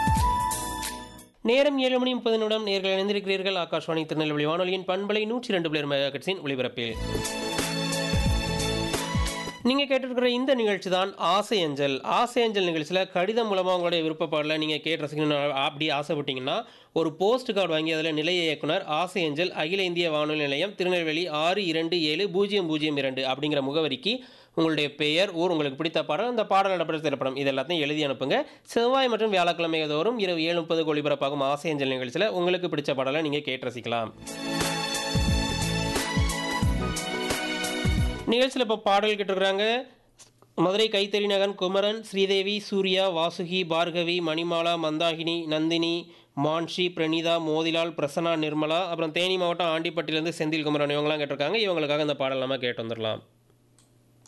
நேரம் ஏழு மணி முப்பது நிமிடம் நேர்கள் இணைந்திருக்கிறீர்கள் ஆகாஷ்வாணி திருநெல்வேலி வானொலியின் பண்பலை நூற்றி ரெண்டு பிளேர் மெகாகட்ஸின் ஒளிபரப்பில் நீங்கள் கேட்டிருக்கிற இந்த நிகழ்ச்சி தான் ஆசை அஞ்சல் ஆசை அஞ்சல் நிகழ்ச்சியில் கடிதம் மூலமாக உங்களுடைய விருப்பப்பாடல நீங்கள் கேட்டு ரசிக்கணும் அப்படி ஆசைப்பட்டீங்கன்னா ஒரு போஸ்ட் கார்டு வாங்கி அதில் நிலைய இயக்குனர் ஆசை அஞ்சல் அகில இந்திய வானொலி நிலையம் திருநெல்வேலி ஆறு இரண்டு ஏழு பூஜ்ஜியம் பூஜ்ஜியம் இரண்டு அப்படிங்கிற முகவரிக்கு உங்களுடைய பெயர் ஊர் உங்களுக்கு பிடித்த பாடல் அந்த பாடல் இடம்பெற்ற திரைப்படம் இது எல்லாத்தையும் எழுதி அனுப்புங்க செவ்வாய் மற்றும் வியாழக்கிழமை தோறும் இரவு ஏழு முப்பது ஒளிபரப்பாகும் ஆசை அஞ்சல் நிகழ்ச்சியில் உங்களுக்கு பிடிச்ச பாடலை நீங்கள் கேட்டு ரசிக்கலாம் நிகழ்ச்சியில் இப்போ பாடல் கேட்டிருக்கிறாங்க மதுரை கைத்தறி நகன் குமரன் ஸ்ரீதேவி சூர்யா வாசுகி பார்கவி மணிமாலா மந்தாகினி நந்தினி மான்ஷி பிரணீதா மோதிலால் பிரசன்னா நிர்மலா அப்புறம் தேனி மாவட்டம் ஆண்டிப்பட்டிலேருந்து செந்தில் குமரன் இவங்கெல்லாம் கேட்டிருக்காங்க இவங்களுக்காக இந்த பாடல் நம்ம கேட்டு வந்துடலாம்